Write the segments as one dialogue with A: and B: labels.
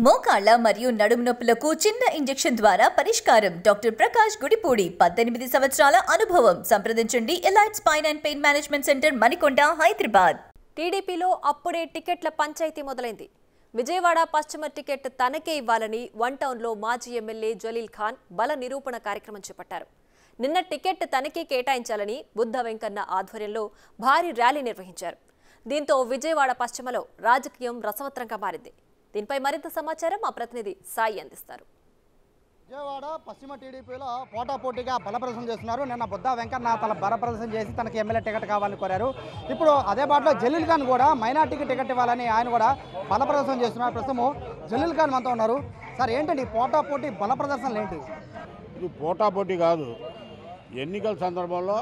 A: మోకాళ్ల మరియు నడుము నొప్పులకు చిన్న ఇంజెక్షన్ ద్వారా పరిష్కారం డాక్టర్ ప్రకాష్ గుడిపూడి పద్దెనిమిది సంవత్సరాల అనుభవం సంప్రదించండి elite spine and pain management center Manikonda Hyderabad
B: టీడీపీలో అప్పుడే టికెట్ల పంచాయతీ మొదలైంది విజయవాడ పశ్చిమ టికెట్ తనకే ఇవ్వాలని వన్ టౌన్లో మాజీ ఎమ్మెల్యే జలీల్ ఖాన్ బల నిరూపణ కార్యక్రమం చేపట్టారు నిన్న టికెట్ తనకే కేటాయించాలని బుద్ధ వెంకన్న ఆధ్వర్యంలో భారీ ర్యాలీ నిర్వహించారు దీంతో విజయవాడ పశ్చిమలో రాజకీయం రసవత్రంగా మారింది దీనిపై మరింత సమాచారం మా ప్రతినిధి సాయి అందిస్తారు
C: విజయవాడ పశ్చిమ టీడీపీలో పోటాపోటీగా బలప్రదర్శన చేస్తున్నారు నిన్న బుద్ధా వెంకన్న తన బలప్రదర్శన చేసి తనకి ఎమ్మెల్యే టికెట్ కావాలని కోరారు ఇప్పుడు అదే బాటలో జలీల్ ఖాన్ కూడా మైనార్టీకి టికెట్ ఇవ్వాలని ఆయన కూడా బలప్రదర్శన చేస్తున్నారు ప్రస్తుతం జలీల్ ఖాన్ మనతో ఉన్నారు సార్ ఏంటండి ఈ పోటాపోటీ బలప్రదర్శనలు ఏంటి
D: ఇది పోటాపోటీ కాదు ఎన్నికల సందర్భంలో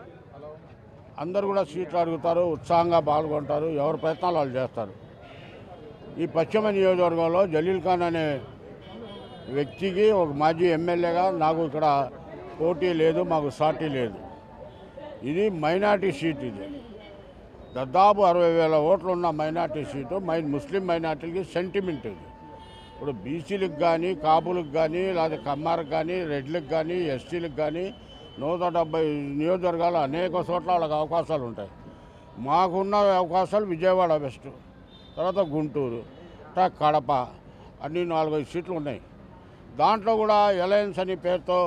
D: అందరూ కూడా సీట్లు అడుగుతారు ఉత్సాహంగా పాల్గొంటారు ఎవరి ప్రయత్నాలు వాళ్ళు చేస్తారు ఈ పశ్చిమ నియోజకవర్గంలో జలీల్ ఖాన్ అనే వ్యక్తికి ఒక మాజీ ఎమ్మెల్యేగా నాకు ఇక్కడ పోటీ లేదు మాకు సాటి లేదు ఇది మైనార్టీ సీట్ ఇది దాదాపు అరవై వేల ఓట్లు ఉన్న మైనార్టీ సీటు మై ముస్లిం మైనార్టీలకి సెంటిమెంట్ ఇది ఇప్పుడు బీసీలకు కానీ కాపులకు కానీ లేదా కమ్మాർക്ക് కానీ రెడ్లకు కానీ ఎస్టీలకు కానీ నూట డెబ్బై నియోజకవర్గాలు అనేక చోట్ల వాళ్ళకి అవకాశాలు ఉంటాయి మాకున్న అవకాశాలు విజయవాడ వెస్ట్ తర్వాత గుంటూరు తర్వాత కడప అన్ని నాలుగైదు సీట్లు ఉన్నాయి దాంట్లో కూడా అలయన్స్ అనే పేరుతో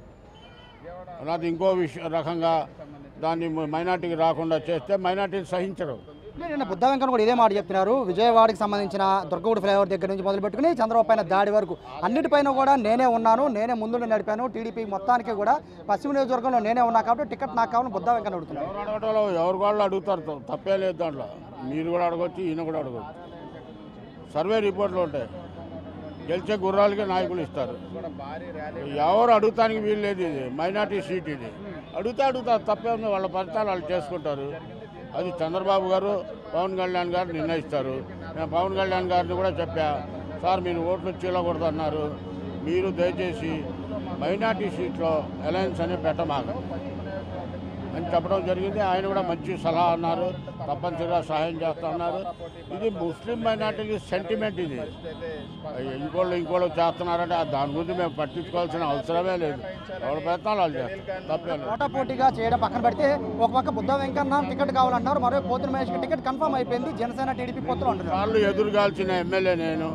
D: అది ఇంకో విషయ రకంగా దాన్ని మైనార్టీకి రాకుండా చేస్తే మైనార్టీని సహించరు
C: నిన్న బుద్ధా వెంకన్న కూడా ఇదే మాట చెప్తున్నారు విజయవాడకి సంబంధించిన దుర్గగుడి ఫ్లైఓవర్ దగ్గర నుంచి మొదలు పెట్టుకుని చంద్రబాబు పైన దాడి వరకు అన్నిటిపైన కూడా నేనే ఉన్నాను నేనే ముందు నడిపాను టీడీపీ మొత్తానికి కూడా పశ్చిమ నియోజకవర్గంలో నేనే ఉన్నా కాబట్టి టికెట్ నాకు కావాలని బుద్ధా వెంకన్న అడుగుతున్నారు
D: ఎవరు అడగటంలో ఎవరు వాళ్ళు అడుగుతారు త- తప్పే లేదు దాంట్లో మీరు కూడా అడగొచ్చు ఈయన కూడా అడగొచ్చు సర్వే రిపోర్ట్లు ఉంటాయి గెలిచే గుర్రాలకి నాయకులు ఇస్తారు ఎవరు అడుగుతానికి వీలు లేదు ఇది మైనార్టీ సీట్ ఇది అడుగుతా అడుగుతారు తప్పే ఉంది వాళ్ళ ఫలితాలు వాళ్ళు చేసుకుంటారు అది చంద్రబాబు గారు పవన్ కళ్యాణ్ గారు నిర్ణయిస్తారు నేను పవన్ కళ్యాణ్ గారిని కూడా చెప్పా సార్ మీరు ఓట్లు చీలకూడదు అన్నారు మీరు దయచేసి మైనార్టీ సీట్లో అలయన్స్ అని పెట్టమాక అని చెప్పడం జరిగింది ఆయన కూడా మంచి సలహా అన్నారు తప్పనిసరిగా సహాయం చేస్తా ఉన్నారు ఇది ముస్లిం మైనార్టీకి సెంటిమెంట్ ఇది ఇంకోళ్ళు ఇంకోళ్ళు చేస్తున్నారంటే ఆ దాని గురించి మేము పట్టించుకోవాల్సిన అవసరమే లేదు ఎవరి ప్రయత్నాలు వాళ్ళు చేస్తారు తప్పే లేదు
C: పోటాపోటీగా చేయడం పక్కన పెడితే ఒక పక్క బుద్ధా వెంకన్న టికెట్ కావాలంటున్నారు మరో పోతున్న మహేష్కి టికెట్ కన్ఫర్మ్ అయిపోయింది జనసేన టీడీపీ పొత్తులు అంటున్నారు
D: సార్లు ఎదురుగాల్చిన ఎమ్మెల్యే నేను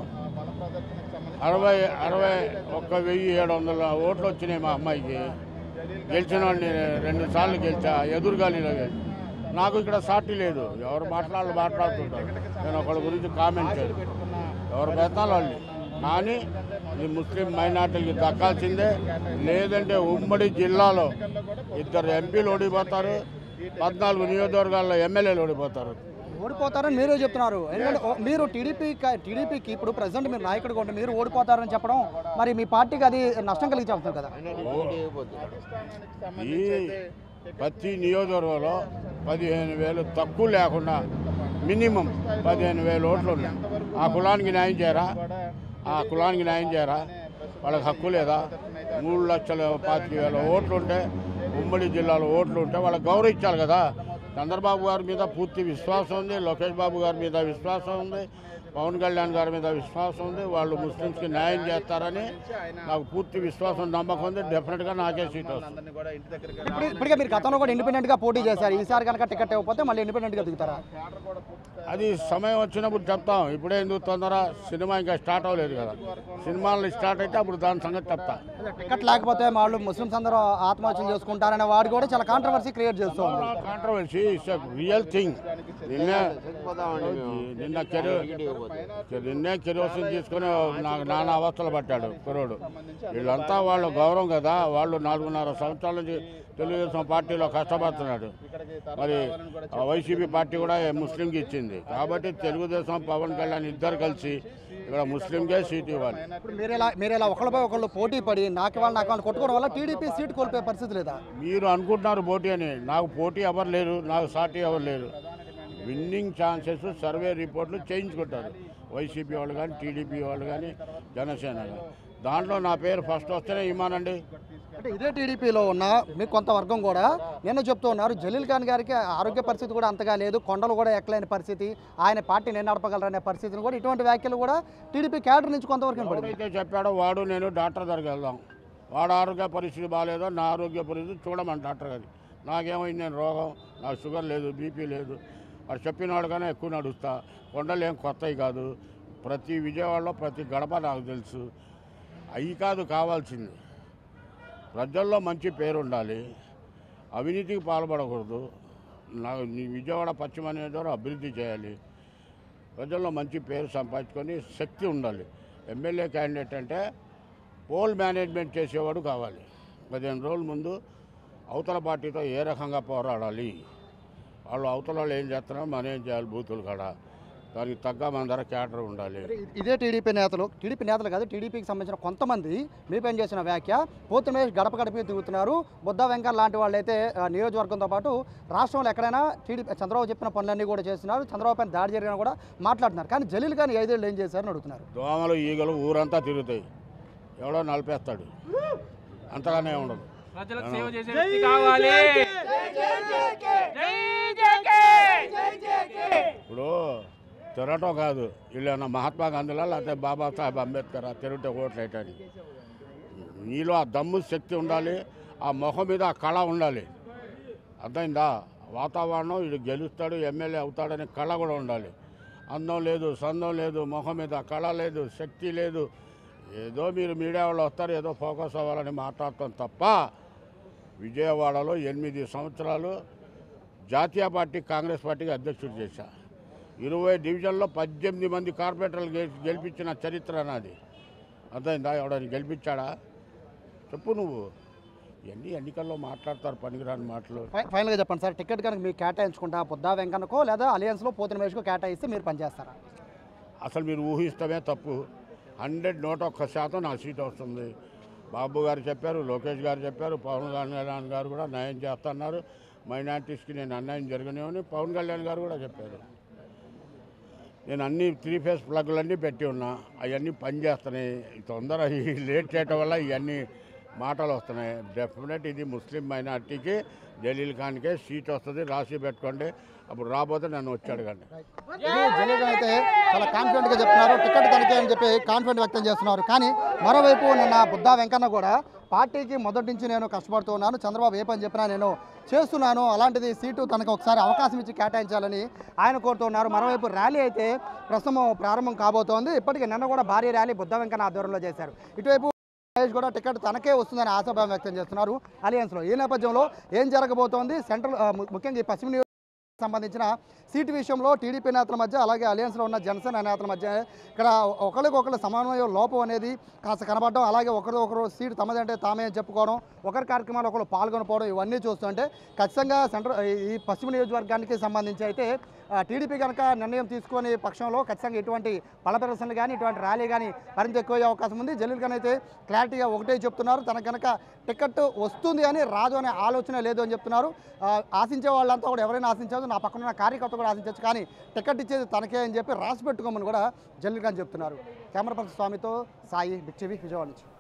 D: అరవై అరవై ఒక్క వెయ్యి ఏడు వందల ఓట్లు వచ్చినాయి మా అమ్మాయికి గెలిచిన వాడిని రెండు సార్లు గెలిచా ఎదురుగాలిలో గెలిచా నాకు ఇక్కడ సాటి లేదు ఎవరు మాట్లాడాలి మాట్లాడుతుంటారు నేను ఒకళ్ళ గురించి కామెంట్ చేయను ఎవరు ప్రయత్నాలు వాళ్ళు కానీ ఇది ముస్లిం మైనార్టీలకి దక్కాల్సిందే లేదంటే ఉమ్మడి జిల్లాలో ఇద్దరు ఎంపీలు ఓడిపోతారు పద్నాలుగు నియోజకవర్గాల్లో ఎమ్మెల్యేలు ఓడిపోతారు
C: ఓడిపోతారని మీరే చెప్తున్నారు ఎందుకంటే ఓ- మీరు టీడీపీ టీడీపీకి ఇప్పుడు ప్రజెంట్ మీరు నాయకుడిగా ఉంటే మీరు ఓడిపోతారని చెప్పడం మరి మీ పార్టీకి అది నష్టం కలిగి చెప్తుంది కదా
D: ఈ ప్రతి నియోజకవర్గంలో పదిహేను వేలు తక్కువ లేకుండా మినిమం పదిహేను వేలు ఓట్లు ఉన్నాయి ఆ కులానికి న్యాయం చేయరా ఆ కులానికి న్యాయం చేయరా వాళ్ళకి హక్కు లేదా మూడు లక్షల పాతిక వేల ఓట్లు ఉంటే ఉమ్మడి జిల్లాలో ఓట్లు ఉంటే వాళ్ళకి గౌరవించాలి కదా చంద్రబాబు గారి మీద పూర్తి విశ్వాసం ఉంది లోకేష్ బాబు గారి మీద విశ్వాసం ఉంది పవన్ కళ్యాణ్ గారి మీద విశ్వాసం ఉంది వాళ్ళు ముస్లిమ్స్కి న్యాయం చేస్తారని నాకు పూర్తి విశ్వాసం నమ్మకం ఉంది డెఫినెట్గా నాకే సీట్ వస్తుంది
C: ఇప్పుడు ఇప్పటికే మీరు గతంలో కూడా ఇండిపెండెంట్ గా పోటీ చేశారు ఈసారి కనుక టికెట్ ఇవ్వకపోతే మళ్ళీ ఇండిపెండెంట్ గా దిగుతారా
D: అది సమయం వచ్చినప్పుడు చెప్తాం ఇప్పుడే ఎందుకు తొందర సినిమా ఇంకా స్టార్ట్ అవ్వలేదు కదా సినిమాలు స్టార్ట్ అయితే అప్పుడు దాని సంగతి చెప్తా
C: టికెట్ లేకపోతే వాళ్ళు ముస్లిమ్స్ అందరూ ఆత్మహత్యలు చేసుకుంటారనే వాడు కూడా చాలా కాంట్రవర్సీ క్రియేట్ చేస్తుంది
D: కాంట్రవర్సీ ఇట్స్ రియల్ థింగ్ నిన్నే నిన్న కెరో నిన్నే కెరోసిన్ తీసుకొని నాకు నానా అవస్థలు పట్టాడు కుర్రోడు వీళ్ళంతా వాళ్ళ గౌరవం కదా వాళ్ళు నాలుగున్నర సంవత్సరాల నుంచి తెలుగుదేశం పార్టీలో కష్టపడుతున్నాడు మరి ఆ వైసీపీ పార్టీ కూడా ముస్లింకి ఇచ్చింది కాబట్టి తెలుగుదేశం పవన్ కళ్యాణ్ ఇద్దరు కలిసి ఇక్కడ ముస్లింకే సీట్ ఇవ్వాలి
C: ఇప్పుడు మీరు ఇలా మీరు ఇలా ఒకళ్ళపై ఒకళ్ళు పోటీ పడి నాకు వాళ్ళు నాకు వాళ్ళు కొట్టుకోవడం వల్ల టీడీపీ సీట్ కోల్పోయే పరిస్థితి లేదా
D: మీరు అనుకుంటున్నారు పోటీ అని నాకు పోటీ ఎవరు లేరు నాకు సాటి ఎవరు లేరు విన్నింగ్ ఛాన్సెస్ సర్వే రిపోర్ట్లు చేయించుకుంటారు వైసీపీ వాళ్ళు కానీ టీడీపీ వాళ్ళు కానీ జనసేన కానీ దాంట్లో నా పేరు ఫస్ట్ వస్తేనే ఇమ్మానండి
C: అంటే ఇదే టీడీపీలో ఉన్న మీకు కొంత వర్గం కూడా నిన్న చెప్తూ ఉన్నారు జలీల్ ఖాన్ గారికి ఆరోగ్య పరిస్థితి కూడా అంతగా లేదు కొండలు కూడా ఎక్కలేని పరిస్థితి ఆయన పార్టీ నేను నడపగలరనే పరిస్థితిని కూడా ఇటువంటి వ్యాఖ్యలు కూడా టీడీపీ క్యాడర్ నుంచి కొంతవరకు వినపడింది
D: ఎవరైతే చెప్పాడో వాడు నేను డాక్టర్ దగ్గరికి వెళ్దాం వాడు ఆరోగ్య పరిస్థితి బాగాలేదో నా ఆరోగ్య పరిస్థితి చూడమని డాక్టర్ గారి నాకేమైంది నేను రోగం నాకు షుగర్ లేదు బీపీ లేదు వాడు చెప్పిన వాడుగానే ఎక్కువ నడుస్తా కొండలు ఏం కొత్తవి కాదు ప్రతి విజయవాడలో ప్రతి గడప నాకు తెలుసు అవి కాదు కావాల్సింది ప్రజల్లో మంచి పేరు ఉండాలి అవినీతికి పాల్పడకూడదు నాకు నీ విజయవాడ పశ్చిమ నియోజకవర్గం అభివృద్ధి చేయాలి ప్రజల్లో మంచి పేరు సంపాదించుకొని శక్తి ఉండాలి ఎమ్మెల్యే క్యాండిడేట్ అంటే పోల్ మేనేజ్మెంట్ చేసేవాడు కావాలి పదిహేను రోజుల ముందు అవతల పార్టీతో ఏ రకంగా పోరాడాలి వాళ్ళు అవతల వాళ్ళు ఏం చేస్తున్నారో మనం ఏం చేయాలి బూతులు కాడ దానికి తగ్గ మన ధర క్యాటర్ ఉండాలి
C: ఇదే టీడీపీ నేతలు టీడీపీ నేతలు కాదు టీడీపీకి సంబంధించిన కొంతమంది మీపేం చేసిన వ్యాఖ్య పోతుమేష్ గడప గడపకి తిరుగుతున్నారు బుద్ధ వెంకర్ లాంటి వాళ్ళు అయితే ఆ, నియోజకవర్గంతో పాటు రాష్ట్రంలో ఎక్కడైనా టీడీపీ చంద్రబాబు చెప్పిన పనులన్నీ కూడా చేస్తున్నారు చంద్రబాబు పైన దాడి జరిగినా కూడా మాట్లాడుతున్నారు కానీ జలీల్ కానీ ఐదేళ్ళు ఏం చేశారని అడుగుతున్నారు
D: దోమలు ఈగలు ఊరంతా తిరుగుతాయి ఎవడో నలిపేస్తాడు అంతగానే ఉండదు
E: ప్రజలకు సేవ చేసే వ్యక్తి కావాలి
D: ఇప్పుడు తిరగటం కాదు వీళ్ళేమన్నా మహాత్మా గాంధీలా లేకపోతే బాబాసాహెబ్ అంబేద్కర్ తిరుగుతే ఓట్లు వేయటానికి నీలో ఆ దమ్ము శక్తి ఉండాలి ఆ మొహం మీద ఆ కళ ఉండాలి అర్థమైందా వాతావరణం వీడు గెలుస్తాడు ఎమ్మెల్యే అవుతాడనే కళ కూడా ఉండాలి అందం లేదు సందం లేదు మొహం మీద కళ లేదు శక్తి లేదు ఏదో మీరు మీడియా వాళ్ళు వస్తారు ఏదో ఫోకస్ అవ్వాలని మాట్లాడతాం తప్ప విజయవాడలో ఎనిమిది సంవత్సరాలు జాతీయ పార్టీ కాంగ్రెస్ పార్టీకి అధ్యక్షుడు చేశా ఇరవై డివిజన్లో పద్దెనిమిది మంది కార్పొరేటర్లు గె- గెలిపించిన చరిత్ర నాది అర్థమైందా ఎవడని గెలిపించాడా చెప్పు నువ్వు ఇవన్నీ ఎన్నికల్లో మాట్లాడతారు పనికిరాని మాటలు
C: ఫై- ఫైనల్గా చెప్పండి సార్ టికెట్ కనుక మీకు కేటాయించుకుంటా బుద్ధా వెంకన్నకో లేదా అలియన్స్లో పోతుమేష్కో కేటాయిస్తే మీరు పనిచేస్తారా
D: అసలు మీరు ఊహిస్తమే తప్పు హండ్రెడ్ నూట ఒక్క శాతం నా సీట్ వస్తుంది బాబు గారు చెప్పారు లోకేష్ గారు చెప్పారు పవన్ కళ్యాణ్ గారు కూడా న్యాయం చేస్తున్నారు మైనార్టీస్కి నేను అన్యాయం జరగనివని పవన్ కళ్యాణ్ గారు కూడా చెప్పారు నేను అన్ని త్రీ ఫేస్ ప్లగ్లన్నీ పెట్టి ఉన్నా అవన్నీ పనిచేస్తున్నాయి ఈ తొందర ఈ లేట్ చేయటం వల్ల ఇవన్నీ మాటలు వస్తున్నాయి డెఫినెట్ ఇది ముస్లిం మైనార్టీకి జలీల్ ఖాన్కే సీట్ వస్తుంది రాసి పెట్టుకోండి అప్పుడు రాబోతే నన్ను వచ్చి అడగండి
C: ఇది జలీల్ అయితే చాలా కాన్ఫిడెంట్ గా చెప్తున్నారు టికెట్ తనకే అని చెప్పి కాన్ఫిడెంట్ వ్యక్తం చేస్తున్నారు కానీ మరోవైపు నిన్న బుద్ధా వెంకన్న కూడా పార్టీకి మొదటి నుంచి నేను కష్టపడుతూ ఉన్నాను చంద్రబాబు ఏ పని చెప్పినా నేను చేస్తున్నాను అలాంటిది సీటు తనకు ఒకసారి అవకాశం ఇచ్చి కేటాయించాలని ఆయన కోరుతున్నారు మరోవైపు ర్యాలీ అయితే ప్రస్తుతం ప్రారంభం కాబోతోంది ఇప్పటికే నిన్న కూడా భారీ ర్యాలీ బుద్ధా వెంకన్న ఆధ్వర్యంలో చేశారు ఇటువైపు మహేష్ కూడా టికెట్ తనకే వస్తుందని ఆశాభావం వ్యక్తం చేస్తున్నారు అలియన్స్లో ఈ నేపథ్యంలో ఏం జరగబోతోంది సెంట్రల్ ఆ, ము- ముఖ్యంగా ఈ పశ్చిమ నియోజక సంబంధించిన సీటు విషయంలో టీడీపీ నేతల మధ్య అలాగే అలయన్స్లో ఉన్న జనసేన నేతల మధ్య ఇక్కడ ఒకరికొకరు సమన్వయం లోపం అనేది కాస్త కనబడడం అలాగే ఒకరు ఒకరు సీటు తమదంటే తామే అని చెప్పుకోవడం ఒకరి కార్యక్రమాలు ఒకరు పాల్గొనకపోవడం ఇవన్నీ చూస్తుంటే ఖచ్చితంగా సెంట్రల్ ఈ పశ్చిమ నియోజకవర్గానికి సంబంధించి అయితే ఆ, టీడీపీ కనుక నిర్ణయం తీసుకునే పక్షంలో ఖచ్చితంగా ఇటువంటి బల ప్రదర్శనలు కానీ ఇటువంటి ర్యాలీ కానీ మరింత ఎక్కువ అయ్యే అవకాశం ఉంది జలీల్ ఖాన్ అయితే క్లారిటీగా ఒకటే చెప్తున్నారు తనకు కనుక టికెట్ వస్తుంది అని రాదు అనే ఆలోచన లేదు అని చెప్తున్నారు ఆ, ఆశించే వాళ్ళంతా కూడా ఎవరైనా ఆశించవచ్చు నా పక్కన ఉన్న కార్యకర్త కూడా ఆశించవచ్చు కానీ టికెట్ ఇచ్చేది తనకే అని చెప్పి రాసి పెట్టుకోమని కూడా జలీల్ ఖాన్ చెప్తున్నారు కెమెరా పర్సన్ స్వామితో సాయి బిగ్ టీవీ విజయవాడ నుంచి